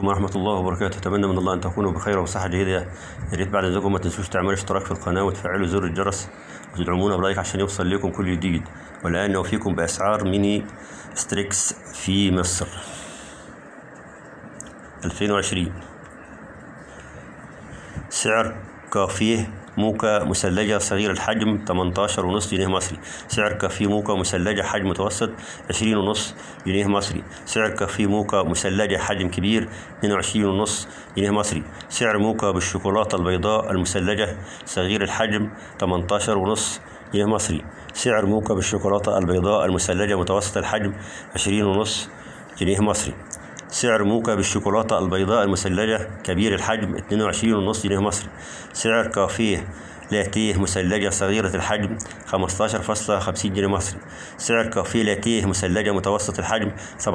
ورحمة الله وبركاته أتمنى من الله أن تكونوا بخير وصحة جيدة يا ريت بعد إذنكم ما تنسوش تعملوا اشتراك في القناة وتفعلوا زر الجرس وتدعمونا بلايك عشان يوصل لكم كل جديد والآن نوفيكم بأسعار ميني ستريكس في مصر 2020 سعر كافيه موكا مثلجة صغير الحجم 18 ونص جنيه مصري سعر كافيه موكا مثلجة حجم متوسط 20 ونص جنيه مصري سعر كافيه موكا مثلجة حجم كبير 22 ونص جنيه مصري سعر موكا بالشوكولاتة البيضاء المثلجة صغير الحجم 18 ونص جنيه مصري سعر موكا بالشوكولاتة البيضاء المثلجة متوسط الحجم 20 ونص جنيه مصري سعر موكا بالشوكولاتة البيضاء المثلجة كبير الحجم 22 ونص جنيه مصري سعر كافيه لاتيه مثلجة صغيرة الحجم 15.50 جنيه مصري سعر كافيه لاتيه مثلجة متوسط الحجم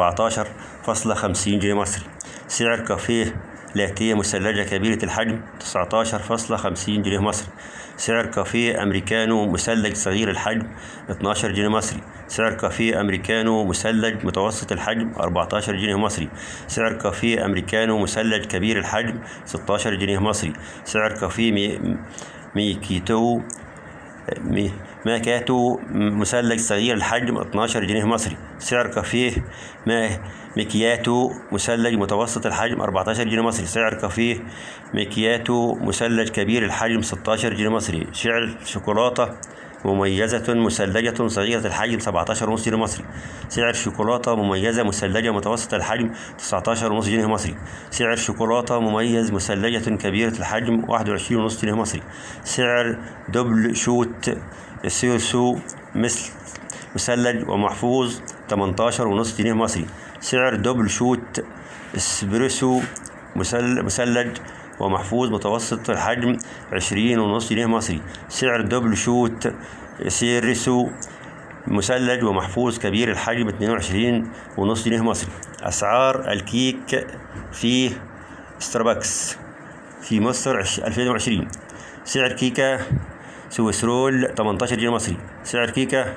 17.50 جنيه مصري سعر كافيه لاتيه مثلجة كبيرة الحجم 19.50 جنيه مصري سعر كافيه أمريكانو مثلج صغير الحجم 12 جنيه مصري سعر كافيه أمريكانو مثلج متوسط الحجم 14 جنيه مصري سعر كافيه أمريكانو مثلج كبير الحجم 16 جنيه مصري سعر كافيه مي ميكيتو مي ماكاتو مثلج صغير الحجم 12 جنيه مصري سعر كافيه ما مكياتو مثلج متوسط الحجم 14 جنيه مصري سعر كافيه مكياتو مثلج كبير الحجم 16 جنيه مصري سعر شوكولاتة مميزة مثلجة صغيرة الحجم 17 ونص جنيه مصري سعر شوكولاتة مميزة مثلجة متوسط الحجم 19 ونص جنيه مصري سعر شوكولاتة مميز مثلجة كبيرة الحجم 21 ونص جنيه مصري سعر دبل شوت سيرسو مثل مثلج ومحفوظ 18 ونص جنيه مصري سعر دبل شوت اسبريسو مثلج ومحفوظ متوسط الحجم عشرين ونص جنيه مصري سعر دبل شوت سيرسو مثلج ومحفوظ كبير الحجم اتنين وعشرين ونص جنيه مصري أسعار الكيك في ستاربكس في مصر ألفين وعشرين سعر كيكة سويسرول 18 جنيه مصري سعر كيكة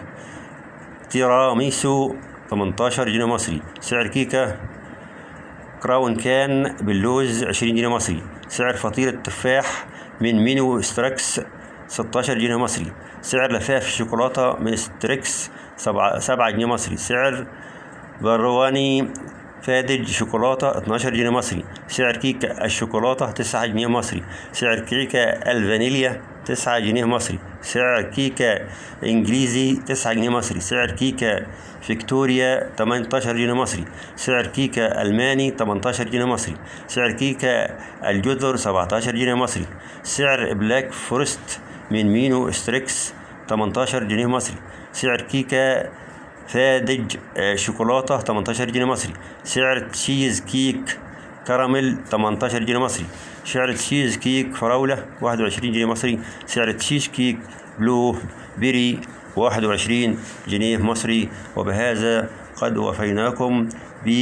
تيراميسو 18 جنيه مصري سعر كيكة كراون كان باللوز 20 جنيه مصري سعر فطيرة تفاح من مينو ستريكس 16 جنيه مصري سعر لفاف الشوكولاتة من ستريكس 7 7 جنيه مصري سعر برواني فادج شوكولاتة 12 جنيه مصري سعر كيكة الشوكولاتة 9 جنيه مصري سعر كيكة الفانيليا 9 جنيه مصري سعر كيكة انجليزي 9 جنيه مصري سعر كيكة فيكتوريا 18 جنيه مصري سعر كيكة الماني 18 جنيه مصري سعر كيكة الجزر 17 جنيه مصري سعر بلاك فورست من مينو ستريكس 18 جنيه مصري سعر كيكة فادج شوكولاتة 18 جنيه مصري سعر تشيز كيك كراميل 18 جنيه مصري سعر تشيز كيك فراولة 21 جنيه مصري سعر تشيز كيك بلو بيري 21 جنيه مصري وبهذا قد وفيناكم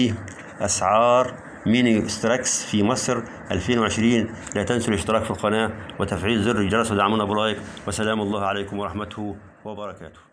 بأسعار ميني ستراكس في مصر 2020 لا تنسوا الاشتراك في القناة وتفعيل زر الجرس ودعمونا بلايك وسلام الله عليكم ورحمته وبركاته